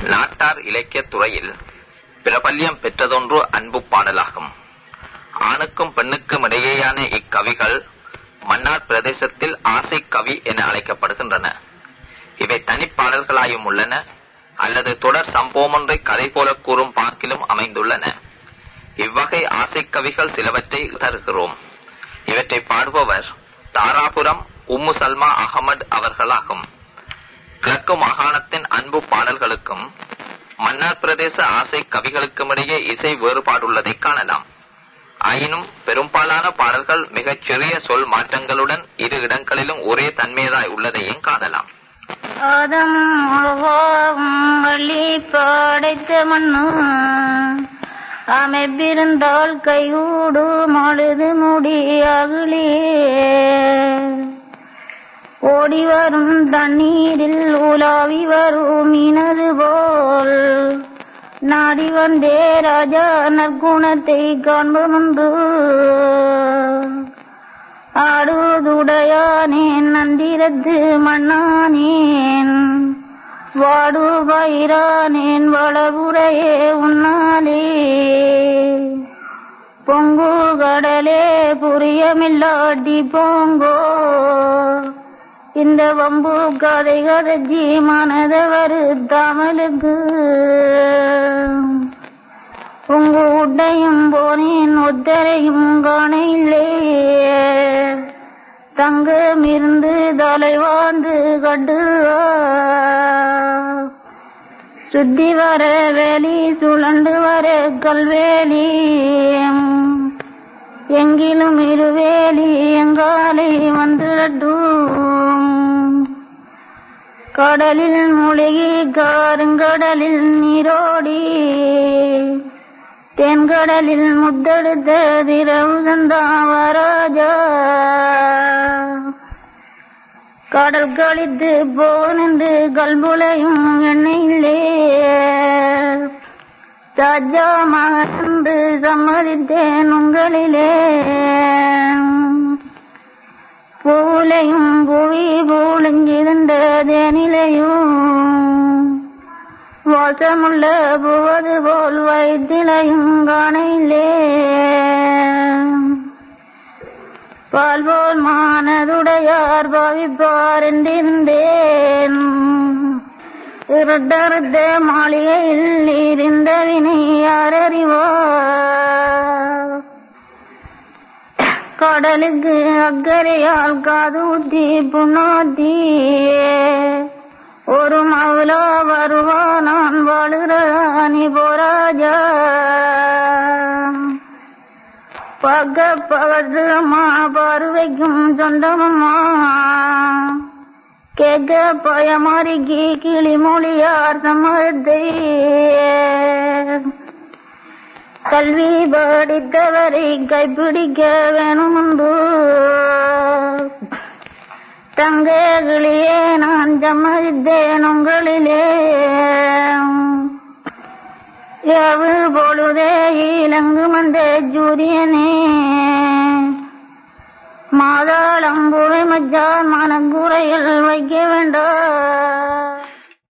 நாட்டார் இலக்கியத் துறையில் பிரபல்யம் பெற்றதொன்று அன்பு பாடலாகும் ஆணுக்கும் பெண்ணுக்கும் இடையேயான இக்கவிகள் மன்னார் பிரதேசத்தில் ஆசை கவி என அழைக்கப்படுகின்றன இவை தனிப்பாடல்களாயும் உள்ளன அல்லது தொடர் சம்பவம் ஒன்றை கதை போல கூறும் பாக்கிலும் அமைந்துள்ளன இவ்வகை ஆசை கவிகள் சிலவற்றை தருகிறோம் இவற்றை பாடுபவர் தாராபுரம் உம்மு சல்மா அகமது அவர்களாகும் கிழக்கு மாகாணத்தின் அன்பு பாடல்களுக்கும் மன்னார் பிரதேச ஆசை கவிகளுக்கும் இடையே இசை வேறுபாடுள்ளதை காணலாம் ஆயினும் பெரும்பாலான பாடல்கள் மிகச் சிறிய சொல் மாற்றங்களுடன் இரு இடங்களிலும் ஒரே தன்மையதாய் உள்ளதையும் காணலாம் ஆதம் அவ்வாவும் வள்ளி படைத்த மண்ணு அமைப்பிருந்தால் கைகூடு மழுது முடியாகலே ஓடி வரும் தண்ணீரில் உலாவி வரும் இனது போல் நாடி வந்தே ராஜா நற்குணத்தை காண்பதுண்டு ஆடுதுடையானேன் நந்திரத்து மண்ணானேன் வாடு பயிரானேன் வளபுறையே உன்னாலே பொங்கு கடலே புரியமில்லாட்டி போங்கோ இந்த வம்பு கதை கதஜி மனதவரு தமிழுக்கு உங்க உட்டையும் போனேன் ஒத்தரையும் காணையிலே தங்கம் இருந்து தலைவாந்து கட்டு சுத்தி வர வேலி சுழண்டு வர கல்வேலி எங்கிலும் இருவேலி எங்காலை வந்துடட்டும் கடலில் மூழ்கி காருங்கடலில் நீரோடி தென்கடலில் முத்தெடுத்த திரவுதந்தாவராஜா கடல் கழித்து போனென்று கல்புலையும் எண்ணெயிலே ராஜா மகன்று சம்மதித்தேன் உங்களிலே பூலையும் புவி பூழுங்கிருந்த தேனிலையும் வாசமுள்ள புவது போல் வயிற்றிலையும் காணையிலே பால் போல் மானதுடையார் பாவிப்பார் என்றிருந்தேன் இருட்டறுத்த மாளிகையில் இருந்தவினை யார் அறிவார் கடலுக்கு அக்கறையால் காது ஊத்தி புண்ணாத்தி ஒரு மவுலா வருவா நான் வாழுறானி போராஜா பக்க பகட்டுமா பார்வைக்கும் சொந்தமம்மா கேட்க பயமாறிக்கு கிளி மொழியார் சம்மதத்தை கல்வி படித்தவரை கைப்பிடிக்க வேணுமுண்டு தங்ககளிலே நான் சம்மதித்தேன் உங்களிலே எவு பொழுதே இலங்கு வந்த ஜூரியனே மாதாளம் புழை மச்சான் மனக்குறையில் வைக்க வேண்டாம்